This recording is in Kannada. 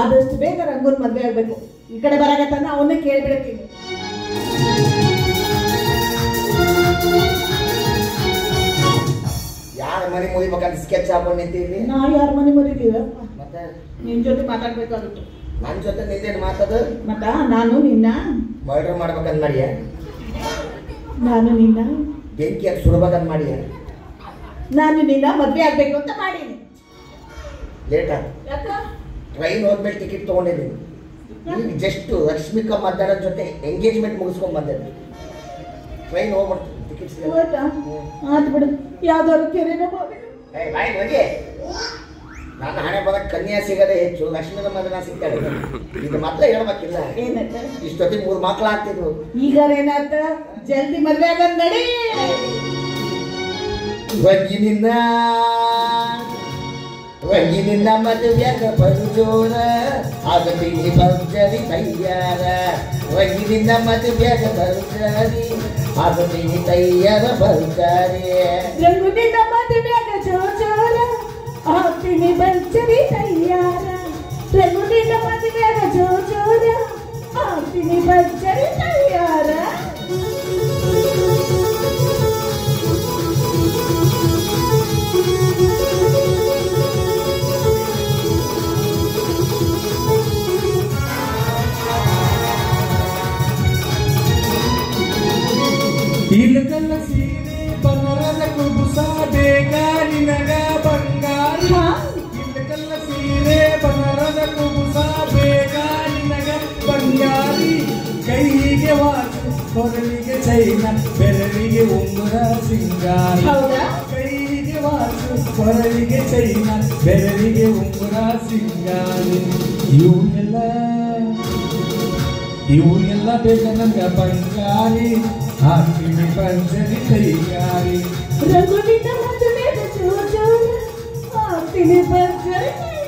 ಆದಷ್ಟು ಬೇಗ ರಂಗುನ್ ಮದ್ವೆ ಆಗ್ಬೇಕು ಈ ಕಡೆ ಬರಾಕತ್ತಾನ ಅವನ್ನೇ ಕೇಳ್ಬಿಡತ್ತೀನಿ ಯಾರ ಮನೆ ಮುಗಿಬೇಕಂತ ಸ್ಕೆಚ್ ಹಾಕೊಂಡು ನಿಂತಿದ್ವಿ ನಾ ಯಾರ ಮನೆ ಮರಿದೀವ ಮತ್ತೆ ನಿನ್ ಜೊತೆ ಮಾತಾಡ್ಬೇಕಾಗಿತ್ತು ನನ್ನ ಜೊತೆ ನಿಂದೇನು ಮಾತದು ಮತ್ತ ನಾನು ನಿನ್ನ ಮರ್ಡರ್ ಮಾಡ್ಬೇಕಂತ ಮಾಡಿಯ ನಾನು ನಿನ್ನ ಬೆಂಕಿ ಹಾಕಿ ಸುಡ್ಬೇಕಂತ ಮಾಡಿಯ ನಾನು ನಿನ್ನ ಮದ್ವೆ ಆಗ್ಬೇಕು ಅಂತ ಮಾಡೀನಿ ಲೇಟ್ ಆಯ್ತು ಯಾಕ ಟ್ರೈನ್ ಹೋದ್ಮೇಲೆ ಟಿಕೆಟ್ ತೊಗೊಂಡಿದ್ದೀನಿ ಈಗ ಜಸ್ಟ್ ಲಕ್ಷ್ಮಿಕಾ ಮಧ್ಯಾಹ್ನದ ಜೊತೆ ಎಂಗೇಜ್ಮೆಂಟ್ ಮುಗಿಸ್ಕೊಂಡ್ ಬಂದೆ ಟ್ರೈನ್ ಹೋಗ್ಬಿಡ್ತು ಟಿಕೆಟ್ ಸಿಗಲ್ಲ ಹೋಯ್ತಾ ಆತ್ ಬಿಡು ಯಾವ್ದಾದ್ರು ಕೆರೆನ ಹೋಗ್ಬೇಕು ಏಯ್ ಬಾಯ್ ಹೋಗಿ ನನ್ನ ಹಣೆ ಬರಕ್ ಕನ್ಯಾ ಸಿಗದೆ ಹೆಚ್ಚು ಲಕ್ಷ್ಮೀನ ಮದುವೆ ಸಿಗ್ತಾಳೆ ಇದು ಮೊದಲೇ ಹೇಳ್ಬೇಕಿಲ್ಲ ಏನಂತ ಇಷ್ಟೊತ್ತಿಗೆ ಮೂರು ಮಕ್ಳು ಆಗ್ತಿದ್ವು ಈಗ ಏನಾತ ಜಲ್ದಿ ಮದ್ವೆ ಆಗದ್ ನಡಿ ರಂಗಿನಿಂದ ರಂಗಿನಿಂದ ಮದುವೆಗ ಬರುಜೋರ ಆಗತೀನಿ ಭರ್ಜರಿ ತಯ್ಯಾರ ರಂಗಿನಿಂದ ಮದುವೆಗ ಬರುಜರಿ ಆಗತೀನಿ ತಯ್ಯಾರ ಭರ್ಜರಿ ರಂಗುನಿಂದ ಮದುವೆಗ ಜೋಜೋರ ಆಗ್ತೀನಿ ಬಂಚರಿ ತಯ್ಯಾರ ರಂಗುನಿಂದ ಮದುವೆಗ ಜೋಜೋರ ಆಗ್ತೀನಿ ಬಂಚರಿ ತಯ್ಯಾರ ಇಲಕಲ್ಲ ಸೀರೆ ಬನರದ ಕುಬುಸ ಬೇಕಾರಿನಗ ಬಂಗಾರಿ ಹಾ? ಇಲಕಲ್ಲ ಸೀರೆ ಬನರದ ಕುಬುಸ ಬೇಕಾರಿನಗ ಬಂಗಾರಿ ಕೈಗೆ ವಾಚು ಕೊರಳಿಗೆ ಚೈನ ಬೆರಳಿಗೆ ಉಂಗುರ ಸಿಂಗಾರಿ ಹೌದಾ ಕೈಗೆ ವಾಚು ಕೊರಳಿಗೆ ಚೈನ ಬೆರಳಿಗೆ ಉಂಗುರ ಸಿಂಗಾರಿ ಇವನ್ನೆಲ್ಲ ಇವನ್ನೆಲ್ಲ ಬೇಕ ನನ್ಗ ಬಂಗಾರಿ ಹಾಕ್ತೀನಿ ಪಂಚರಿ ತೈಯಾರಿ ರಂಗುನಿಂದ ಮದುವೆಗ ಜೋಜೋರ ಆಗ್ತೀನಿ ಬಂಚರಿ ತಯ್ಯಾರ